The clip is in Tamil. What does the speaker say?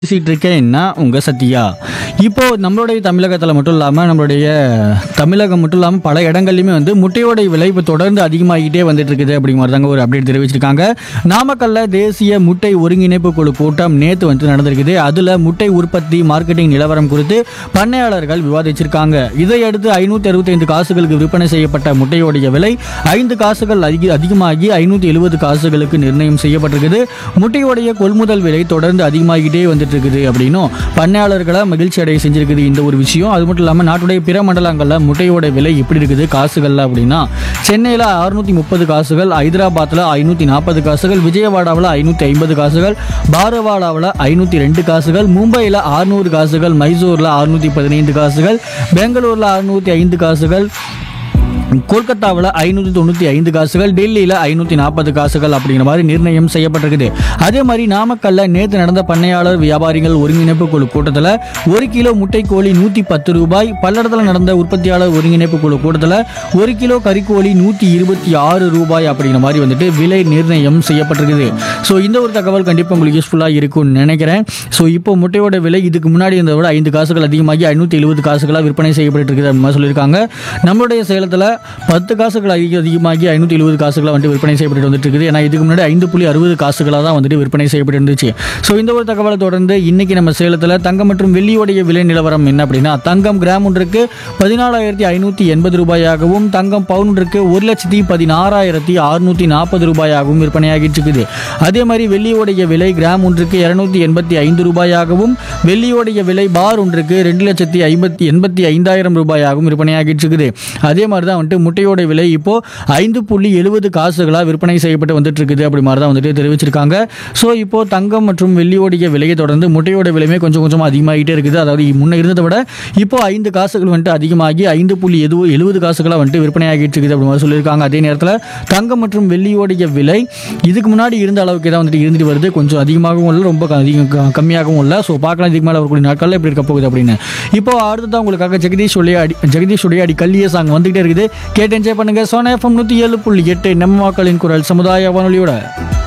பேசிகிட்டு இருக்கேன் நான் உங்கள் சத்யா இப்போ நம்மளுடைய தமிழகத்தில் மட்டும் இல்லாமல் நம்மளுடைய தமிழகம் மட்டும் இல்லாமல் பல இடங்கள்லையுமே வந்து முட்டையோட விலை இப்போ தொடர்ந்து அதிகமாகிட்டே வந்துட்டு இருக்குது அப்படிங்கிற மாதிரி தாங்க ஒரு அப்டேட் தெரிவிச்சிருக்காங்க நாமக்கல்ல தேசிய முட்டை ஒருங்கிணைப்பு குழு கூட்டம் நேற்று வந்து நடந்திருக்குது அதில் முட்டை உற்பத்தி மார்க்கெட்டிங் நிலவரம் குறித்து பண்ணையாளர்கள் விவாதிச்சிருக்காங்க இதையடுத்து ஐநூற்றி அறுபத்தைந்து காசுகளுக்கு விற்பனை செய்யப்பட்ட முட்டையோடைய விலை ஐந்து காசுகள் அதிக அதிகமாகி ஐநூற்றி எழுபது காசுகளுக்கு நிர்ணயம் செய்யப்பட்டிருக்குது முட்டையோடைய கொள்முதல் விலை தொடர்ந்து அதிகமாகிட்டே வந்துட்டு இருக்குது அப்படின்னும் பண்ணையாளர்களை மகிழ்ச்சி அடைய செஞ்சிருக்குது இந்த ஒரு விஷயம் அது மட்டும் இல்லாமல் நாட்டுடைய பிற மண்டலங்களில் முட்டையோட விலை எப்படி இருக்குது காசுகள்ல அப்படின்னா சென்னையில் அறுநூத்தி முப்பது காசுகள் ஹைதராபாத்தில் ஐநூற்றி நாற்பது காசுகள் விஜயவாடாவில் ஐநூற்றி ஐம்பது காசுகள் பாரவாடாவில் ஐநூற்றி ரெண்டு காசுகள் மும்பையில் அறுநூறு காசுகள் மைசூரில் அறுநூற்றி பதினைந்து காசுகள் பெங்களூரில் அறுநூற்றி ஐந்து காசுகள் கொல்கத்தாவில் ஐநூற்றி தொண்ணூற்றி ஐந்து காசுகள் டெல்லியில் ஐநூற்றி நாற்பது காசுகள் அப்படிங்கிற மாதிரி நிர்ணயம் செய்யப்பட்டிருக்குது அதே மாதிரி நாமக்கல்ல நேற்று நடந்த பண்ணையாளர் வியாபாரிகள் ஒருங்கிணைப்பு குழு கூட்டத்தில் ஒரு கிலோ முட்டைக்கோழி நூற்றி பத்து ரூபாய் பல்லடத்தில் நடந்த உற்பத்தியாளர் ஒருங்கிணைப்பு குழு கூட்டத்தில் ஒரு கிலோ கறிக்கோழி நூற்றி இருபத்தி ஆறு ரூபாய் அப்படிங்கிற மாதிரி வந்துட்டு விலை நிர்ணயம் செய்யப்பட்டிருக்குது ஸோ இந்த ஒரு தகவல் கண்டிப்பாக உங்களுக்கு யூஸ்ஃபுல்லாக இருக்கும்னு நினைக்கிறேன் ஸோ இப்போ முட்டையோட விலை இதுக்கு முன்னாடி இருந்ததை விட ஐந்து காசுகள் அதிகமாகி ஐநூற்றி எழுபது காசுகளாக விற்பனை செய்யப்பட்டு இருக்குது அப்படின்னு சொல்லியிருக்காங்க நம்மளுடைய சேலத்தில் பத்து காசுகள் அதிக அதிகமாகி ஐநூற்றி எழுபது காசுகளாக வந்துட்டு விற்பனை செய்யப்பட்டு வந்துட்டு இருக்குது ஏன்னா இதுக்கு முன்னாடி ஐந்து புள்ளி அறுபது காசுகளாக தான் வந்துட்டு விற்பனை செய்யப்பட்டு இருந்துச்சு ஸோ இந்த ஒரு தகவலை தொடர்ந்து இன்னைக்கு நம்ம சேலத்தில் தங்கம் மற்றும் வெள்ளியோடைய விலை நிலவரம் என்ன அப்படின்னா தங்கம் கிராம் ஒன்றுக்கு பதினாலாயிரத்தி ஐநூற்றி எண்பது ரூபாயாகவும் தங்கம் பவுன் ஒன்றுக்கு ஒரு லட்சத்தி பதினாறாயிரத்தி அறுநூற்றி நாற்பது ரூபாயாகவும் விற்பனையாகிட்டு இருக்குது அதே மாதிரி வெள்ளியோடைய விலை கிராம் ஒன்றுக்கு இரநூத்தி எண்பத்தி ஐந்து ரூபாயாகவும் வெள்ளியோடைய விலை பார் ஒன்றுக்கு ரெண்டு லட்சத்தி ஐம்பத்தி எண்பத்தி ஐந்தாயிரம் ரூபாயாகவும் விற்பனையாகிட்டு இருக்குது அதே மாதிரி தான் வந்துட்டு முட்டையோட விலை இப்போ ஐந்து புள்ளி எழுபது காசுகளாக விற்பனை செய்யப்பட்டு வந்துட்டு இருக்குது அப்படி மாதிரி தான் வந்துட்டு தெரிவிச்சிருக்காங்க ஸோ இப்போ தங்கம் மற்றும் வெள்ளியோடைய விலையை தொடர்ந்து முட்டையோட விலையுமே கொஞ்சம் கொஞ்சமாக அதிகமாகிட்டே இருக்குது அதாவது முன்ன இருந்ததை விட இப்போ ஐந்து காசுகள் வந்துட்டு அதிகமாகி ஐந்து புள்ளி எது எழுபது காசுகளாக வந்துட்டு விற்பனையாகிட்டு இருக்குது அப்படி மாதிரி சொல்லியிருக்காங்க அதே நேரத்தில் தங்கம் மற்றும் வெள்ளியோடைய விலை இதுக்கு முன்னாடி இருந்த அளவுக்கு தான் வந்துட்டு இருந்துட்டு வருது கொஞ்சம் அதிகமாகவும் இல்லை ரொம்ப க- அதிகம் க- கம்மியாகவும் இல்லை ஸோ பார்க்கலாம் இதுக்கு மேலே வரக்கூடிய நாட்களில் எப்படி இருக்க போகுது அப்படின்னு இப்போ அடுத்ததான் உங்களுக்காக ஜெகதீஷ் உடைய அடி ஜெகதீஷ் உடைய அடி கல்லிய சாங் வந்துகிட்டே இருக்குது கேட்டு என்ஜாய் பண்ணுங்க சோனா எஃப்எம் நூற்றி ஏழு புள்ளி எட்டு நம்ம மக்களின் குரல் சமுதாய வானொலியோட